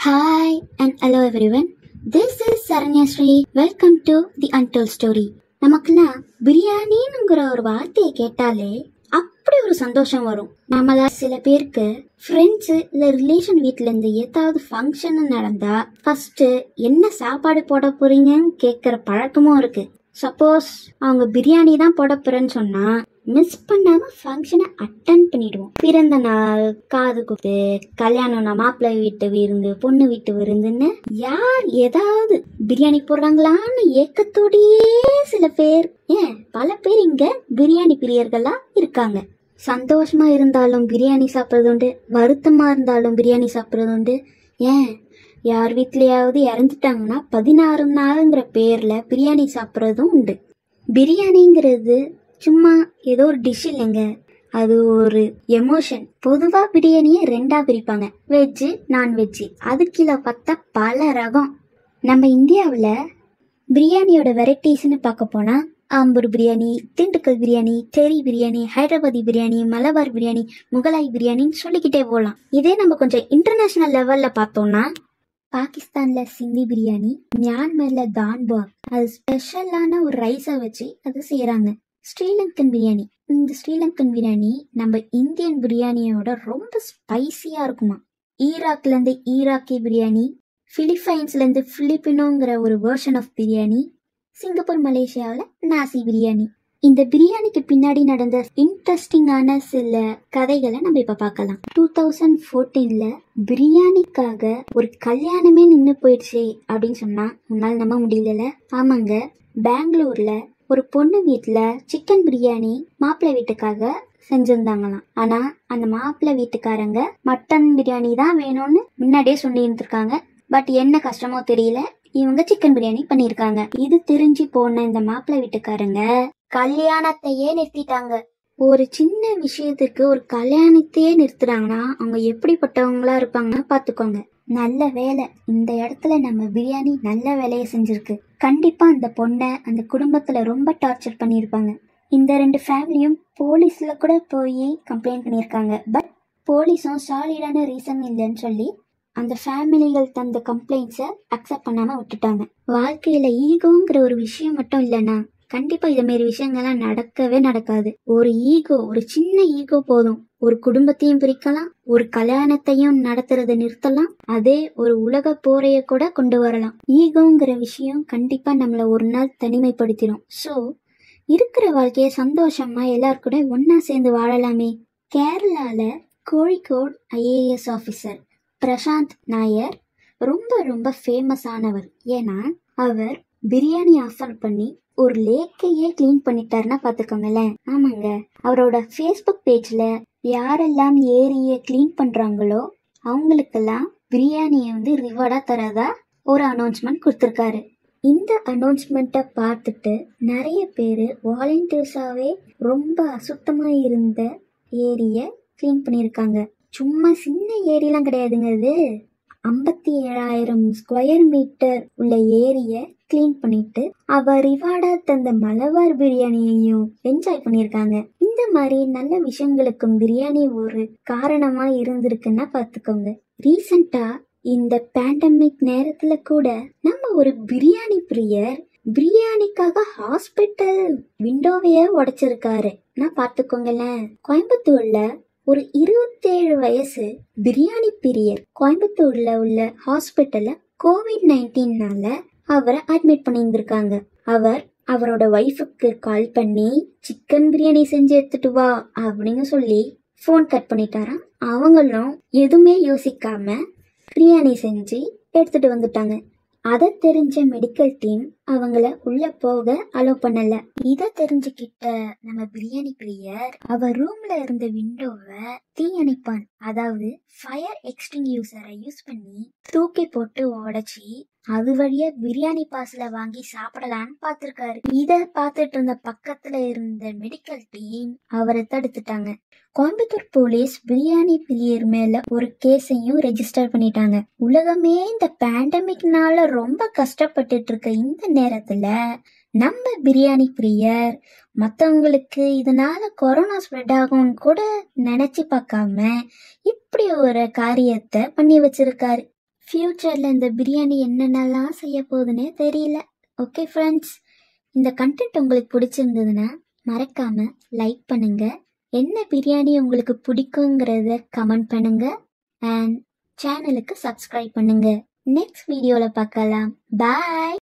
Hi and hello everyone. This is Saranya Sri. Welcome to the Untold Story. நமக்கெல்லாம் பிரியாணிங்கிற ஒரு வார்த்தையை கேட்டாலே அப்படி ஒரு சந்தோஷம் வரும் நம்மள சில பேருக்கு ஃப்ரெண்ட்ஸு இல்லை ரிலேஷன் வீட்ல இருந்து ஏதாவது ஃபங்க்ஷன் நடந்தா ஃபர்ஸ்ட் என்ன சாப்பாடு போட போறீங்கன்னு கேட்குற பழக்கமும் இருக்கு சப்போஸ் அவங்க பிரியாணி தான் போட போறேன்னு சொன்னா மிஸ் பண்ணாம ஃபங்க்ஷனை அட்டன் பண்ணிடுவோம் பிறந்த நாள் காது குத்து கல்யாணம்னா மாப்பிள்ளை வீட்டு விருந்து பொண்ணு வீட்டு விருந்துன்னு யார் ஏதாவது பிரியாணி போடுறாங்களான்னு ஏக்கத்தோடயே சில பேர் ஏன் பல பேர் இங்க பிரியாணி பிரியர்களா இருக்காங்க சந்தோஷமா இருந்தாலும் பிரியாணி சாப்பிட்றது உண்டு வருத்தமா இருந்தாலும் பிரியாணி சாப்பிட்றது உண்டு ஏன் யார் வீட்லயாவது இறந்துட்டாங்கன்னா பதினாறு நாளுங்கிற பேர்ல பிரியாணி சாப்பிட்றதும் உண்டு பிரியாணிங்கிறது சும்மா ஏதோ ஒரு டிஷ் இல்லைங்க அது ஒரு எமோஷன் பொதுவா பிரியாணியை ரெண்டா பிரிப்பாங்க வெஜ்ஜு நான்வெஜ்ஜு அது கிலோ பார்த்தா பல ரகம் நம்ம இந்தியாவில் பிரியாணியோட வெரைட்டிஸ்னு பார்க்க போனா ஆம்பூர் பிரியாணி திண்டுக்கல் பிரியாணி தெரி பிரியாணி ஹைதராபாதி பிரியாணி மலபார் பிரியாணி முகலாய் பிரியாணின்னு சொல்லிக்கிட்டே போகலாம் இதே நம்ம கொஞ்சம் இன்டர்நேஷனல் லெவல்ல பார்த்தோம்னா பாகிஸ்தான்ல சிந்தி பிரியாணி மியான்மர்ல தான்பாக் அது ஸ்பெஷலான ஒரு ரைஸை வச்சு அது செய்யறாங்க ஸ்ரீலங்கன் பிரியாணி இந்த ஸ்ரீலங்கன் பிரியாணி நம்ம இந்தியன் பிரியாணியோட ரொம்ப ஸ்பைசியா இருக்குமா ஈராக்ல இருந்து ஈராக்கி பிரியாணி பிலிப்பைன்ஸ்ல இருந்து பிலிப்பினோங்கிற ஒரு வேர்ஷன் ஆஃப் பிரியாணி சிங்கப்பூர் மலேசியாவில் நாசி பிரியாணி இந்த பிரியாணிக்கு பின்னாடி நடந்த இன்ட்ரெஸ்டிங்கான சில கதைகளை நம்ம இப்ப பார்க்கலாம் டூ தௌசண்ட் ஃபோர்டீன்ல பிரியாணிக்காக ஒரு கல்யாணமே நின்று போயிடுச்சு அப்படின்னு சொன்னா உன்னால நம்ப முடியல ஆமாங்க பெங்களூர்ல ஒரு பொண்ணு வீட்டுல சிக்கன் பிரியாணி மாப்பிள்ளை வீட்டுக்காக செஞ்சிருந்தாங்களாம் ஆனா அந்த மாப்பிள்ளை வீட்டுக்காரங்க மட்டன் பிரியாணி தான் வேணும்னு முன்னாடியே சொல்லி இருந்திருக்காங்க பட் என்ன கஷ்டமோ தெரியல இவங்க சிக்கன் பிரியாணி பண்ணிருக்காங்க இது தெரிஞ்சு போன இந்த மாப்பிள்ளை வீட்டுக்காரங்க கல்யாணத்தையே நிறுத்திட்டாங்க ஒரு சின்ன விஷயத்துக்கு ஒரு கல்யாணத்தையே நிறுத்துறாங்கன்னா அவங்க எப்படிப்பட்டவங்களா இருப்பாங்கன்னா பாத்துக்கோங்க நல்ல வேலை இந்த இடத்துல நம்ம பிரியாணி நல்ல வேலையை செஞ்சிருக்கு கண்டிப்பா அந்த பொண்ணை அந்த குடும்பத்துல ரொம்ப டார்ச்சர் பண்ணியிருப்பாங்க இந்த ரெண்டு ஃபேமிலியும் போலீஸ்ல கூட போய் கம்ப்ளைண்ட் பண்ணியிருக்காங்க பட் போலீஸும் சாலிடான ரீசன் இல்லைன்னு சொல்லி அந்த ஃபேமிலிகள் தந்த கம்ப்ளைண்ட்ஸை அக்செப்ட் பண்ணாம விட்டுட்டாங்க வாழ்க்கையில ஈகோங்கிற ஒரு விஷயம் மட்டும் இல்லைன்னா கண்டிப்பா இது மாரி விஷயங்கள்லாம் நடக்கவே நடக்காது ஒரு ஈகோ ஒரு சின்ன ஈகோ போதும் ஒரு குடும்பத்தையும் பிரிக்கலாம் ஒரு கல்யாணத்தையும் நடத்துறதை நிறுத்தலாம் அதே ஒரு உலக போரைய கூட கொண்டு வரலாம் ஈகோங்கிற விஷயம் கண்டிப்பா நம்மள ஒரு நாள் தனிமைப்படுத்திடும் ஸோ இருக்கிற வாழ்க்கைய சந்தோஷமா எல்லார் கூட ஒன்னா சேர்ந்து வாழலாமே கேரளால கோழிக்கோட் ஐஏஎஸ் ஆஃபீஸர் பிரசாந்த் நாயர் ரொம்ப ரொம்ப ஃபேமஸ் ஆனவர் ஏன்னா அவர் பிரியாணி ஆஃபர் பண்ணி ஒரு லேக்கையே க்ளீன் பண்ணிட்டாருன்னா பார்த்துக்கோங்களேன் ஆமாங்க அவரோட ஃபேஸ்புக் பேஜில் யாரெல்லாம் ஏரியை க்ளீன் பண்ணுறாங்களோ அவங்களுக்கெல்லாம் பிரியாணியை வந்து ரிவார்டாக தரதா ஒரு அனௌன்ஸ்மெண்ட் கொடுத்துருக்காரு இந்த அனௌன்ஸ்மெண்ட்டை பார்த்துட்டு நிறைய பேர் வாலண்டியர்ஸாகவே ரொம்ப அசுத்தமாக இருந்த ஏரியை க்ளீன் பண்ணியிருக்காங்க சும்மா சின்ன ஏரியெல்லாம் கிடையாதுங்க இது ஐம்பத்தி ஏழாயிரம் ஸ்கொயர் மீட்டர் உள்ள ஏரியை க்ளீன் பண்ணிட்டு அவ ரிவார்டா தந்த மலபார் பிரியாணியையும் என்ஜாய் பண்ணியிருக்காங்க இந்த மாதிரி நல்ல விஷயங்களுக்கும் பிரியாணி ஒரு காரணமா இருந்திருக்குன்னா பார்த்துக்கோங்க ரீசண்டா இந்த பேண்டமிக் நேரத்துல கூட நம்ம ஒரு பிரியாணி பிரியர் பிரியாணிக்காக ஹாஸ்பிட்டல் விண்டோவையே உடைச்சிருக்காரு நான் பார்த்துக்கோங்களேன் கோயம்புத்தூர்ல ஒரு இருபத்தேழு வயசு பிரியாணி பிரியர் கோயம்புத்தூர்ல உள்ள ஹாஸ்பிட்டல்ல கோவிட் நைன்டீன்னால அவரை அட்மிட் பண்ணியிருந்திருக்காங்க அவர் அவரோட ஒய்ஃபுக்கு கால் பண்ணி சிக்கன் பிரியாணி செஞ்சு எடுத்துட்டு வா அப்படின்னு சொல்லி ஃபோன் கட் பண்ணிட்டாராம் அவங்களும் எதுவுமே யோசிக்காம பிரியாணி செஞ்சு எடுத்துட்டு வந்துட்டாங்க அதை தெரிஞ்ச மெடிக்கல் டீம் அவங்கள உள்ள போக அலோ பண்ணல இத தெரிஞ்சுக்கிட்ட நம்ம பிரியாணி பிரியர் அவ ரூம்ல இருந்த விண்டோவை தீ அணைப்பான் அதாவது ஃபயர் எக்ஸ்டிங்யூசரை யூஸ் பண்ணி தூக்கி போட்டு உடைச்சி அது வழியா பிரியாணி பார்சல வாங்கி சாப்பிடலான்னு பார்த்திருக்காரு இத பார்த்துட்டு இருந்த பக்கத்துல இருந்த மெடிக்கல் டீம் அவரை தடுத்துட்டாங்க கோயம்புத்தூர் போலீஸ் பிரியாணி பிரியர் மேல ஒரு கேஸையும் ரெஜிஸ்டர் பண்ணிட்டாங்க உலகமே இந்த பேண்டமிக்னால ரொம்ப கஷ்டப்பட்டுட்டு இருக்க இந்த நேரத்துல நம்ம பிரியாணி பிரியர் மற்றவங்களுக்கு இதனால கொரோனா ஸ்ப்ரெட் ஆகும்னு கூட நினைச்சு பார்க்காம இப்படி ஒரு காரியத்தை பண்ணி வச்சிருக்காரு ஃப்யூச்சரில் இந்த பிரியாணி என்னென்னலாம் செய்ய போகுதுன்னே தெரியல ஓகே ஃப்ரெண்ட்ஸ் இந்த கண்டென்ட் உங்களுக்கு பிடிச்சிருந்ததுன்னா மறக்காம லைக் பண்ணுங்க என்ன பிரியாணி உங்களுக்கு பிடிக்குங்கிறத கமெண்ட் பண்ணுங்க அண்ட் சேனலுக்கு சப்ஸ்கிரைப் பண்ணுங்க நெக்ஸ்ட் வீடியோவில் பார்க்கலாம் பாய்